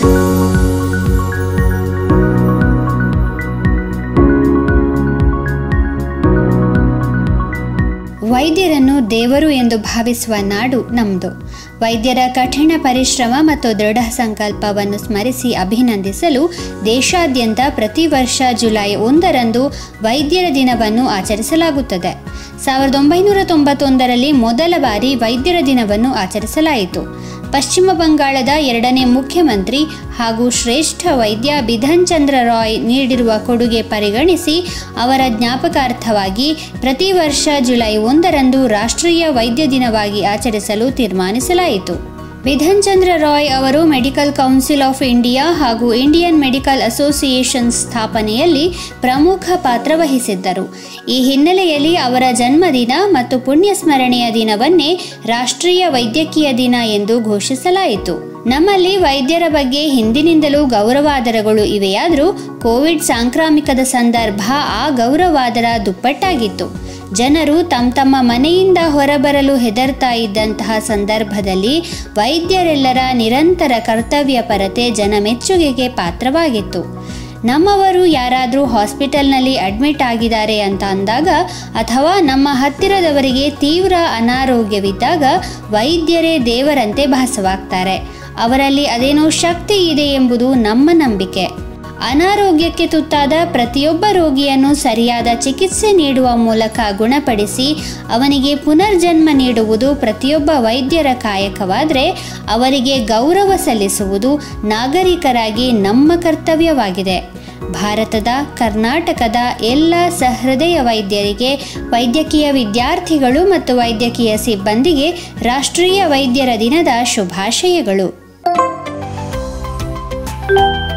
ವೈದ್ಯರನ್ನು ದೇವರು ಎಂದು ಭಾವಿಸುವ ನಾಡು ನಮ್ಮದು ವೈದ್ಯರ ಕಠಿಣ ಪರಿಶ್ರಮ ಮತ್ತು ದೃಢ ಸಂಕಲ್ಪವನ್ನು ಸ್ಮರಿಸಿ ಅಭಿನಂದಿಸಲು ದೇಶಾದ್ಯಂತ ಪ್ರತಿ ವರ್ಷ ಜುಲೈ ಒಂದರಂದು ವೈದ್ಯರ ದಿನವನ್ನು ಆಚರಿಸಲಾಗುತ್ತದೆ ಸಾವಿರದ ಒಂಬೈನೂರ ತೊಂಬತ್ತೊಂದರಲ್ಲಿ ಮೊದಲ ಬಾರಿ ವೈದ್ಯರ ದಿನವನ್ನು ಆಚರಿಸಲಾಯಿತು ಪಶ್ಚಿಮ ಬಂಗಾಳದ ಎರಡನೇ ಮುಖ್ಯಮಂತ್ರಿ ಹಾಗೂ ಶ್ರೇಷ್ಠ ವೈದ್ಯ ಬಿಧನ್ ಚಂದ್ರ ರಾಯ್ ನೀಡಿರುವ ಕೊಡುಗೆ ಪರಿಗಣಿಸಿ ಅವರ ಜ್ಞಾಪಕಾರ್ಥವಾಗಿ ಪ್ರತಿ ವರ್ಷ ಜುಲೈ ಒಂದರಂದು ರಾಷ್ಟ್ರೀಯ ವೈದ್ಯ ದಿನವಾಗಿ ಆಚರಿಸಲು ತೀರ್ಮಾನಿಸಲಾಯಿತು ಬಿಧನ್ ಚಂದ್ರ ರಾಯ್ ಅವರು ಮೆಡಿಕಲ್ ಕೌನ್ಸಿಲ್ ಆಫ್ ಇಂಡಿಯಾ ಹಾಗೂ ಇಂಡಿಯನ್ ಮೆಡಿಕಲ್ ಅಸೋಸಿಯೇಷನ್ ಸ್ಥಾಪನೆಯಲ್ಲಿ ಪ್ರಮುಖ ಪಾತ್ರ ವಹಿಸಿದ್ದರು ಈ ಹಿನ್ನೆಲೆಯಲ್ಲಿ ಅವರ ಜನ್ಮದಿನ ಮತ್ತು ಪುಣ್ಯ ಸ್ಮರಣೆಯ ದಿನವನ್ನೇ ರಾಷ್ಟ್ರೀಯ ವೈದ್ಯಕೀಯ ದಿನ ಎಂದು ಘೋಷಿಸಲಾಯಿತು ನಮ್ಮಲ್ಲಿ ವೈದ್ಯರ ಬಗ್ಗೆ ಹಿಂದಿನಿಂದಲೂ ಗೌರವಾದರಗಳು ಇವೆಯಾದರೂ ಕೋವಿಡ್ ಸಾಂಕ್ರಾಮಿಕದ ಸಂದರ್ಭ ಆ ಗೌರವಾದರ ದುಪ್ಪಟ್ಟಾಗಿತ್ತು ಜನರು ತಮ್ಮ ತಮ್ಮ ಮನೆಯಿಂದ ಹೊರಬರಲು ಹೆದರ್ತಾ ಇದ್ದಂತಹ ಸಂದರ್ಭದಲ್ಲಿ ವೈದ್ಯರೆಲ್ಲರ ನಿರಂತರ ಕರ್ತವ್ಯ ಪರತೆ ಜನಮೆಚ್ಚುಗೆಗೆ ಪಾತ್ರವಾಗಿತ್ತು ನಮ್ಮವರು ಯಾರಾದರೂ ಹಾಸ್ಪಿಟಲ್ನಲ್ಲಿ ಅಡ್ಮಿಟ್ ಆಗಿದ್ದಾರೆ ಅಂತ ಅಂದಾಗ ಅಥವಾ ನಮ್ಮ ಹತ್ತಿರದವರಿಗೆ ತೀವ್ರ ಅನಾರೋಗ್ಯವಿದ್ದಾಗ ವೈದ್ಯರೇ ದೇವರಂತೆ ಭಾಸವಾಗ್ತಾರೆ ಅವರಲ್ಲಿ ಅದೇನೋ ಶಕ್ತಿ ಇದೆ ಎಂಬುದು ನಮ್ಮ ನಂಬಿಕೆ ಅನಾರೋಗ್ಯಕ್ಕೆ ತುತ್ತಾದ ಪ್ರತಿಯೊಬ್ಬ ರೋಗಿಯನ್ನು ಸರಿಯಾದ ಚಿಕಿತ್ಸೆ ನೀಡುವ ಮೂಲಕ ಗುಣಪಡಿಸಿ ಅವನಿಗೆ ಪುನರ್ಜನ್ಮ ನೀಡುವುದು ಪ್ರತಿಯೊಬ್ಬ ವೈದ್ಯರ ಕಾಯಕವಾದರೆ ಅವರಿಗೆ ಗೌರವ ಸಲ್ಲಿಸುವುದು ನಾಗರಿಕರಾಗಿ ನಮ್ಮ ಕರ್ತವ್ಯವಾಗಿದೆ ಭಾರತದ ಕರ್ನಾಟಕದ ಎಲ್ಲ ಸಹೃದಯ ವೈದ್ಯರಿಗೆ ವೈದ್ಯಕೀಯ ವಿದ್ಯಾರ್ಥಿಗಳು ಮತ್ತು ವೈದ್ಯಕೀಯ ಸಿಬ್ಬಂದಿಗೆ ರಾಷ್ಟ್ರೀಯ ವೈದ್ಯರ ದಿನದ ಶುಭಾಶಯಗಳು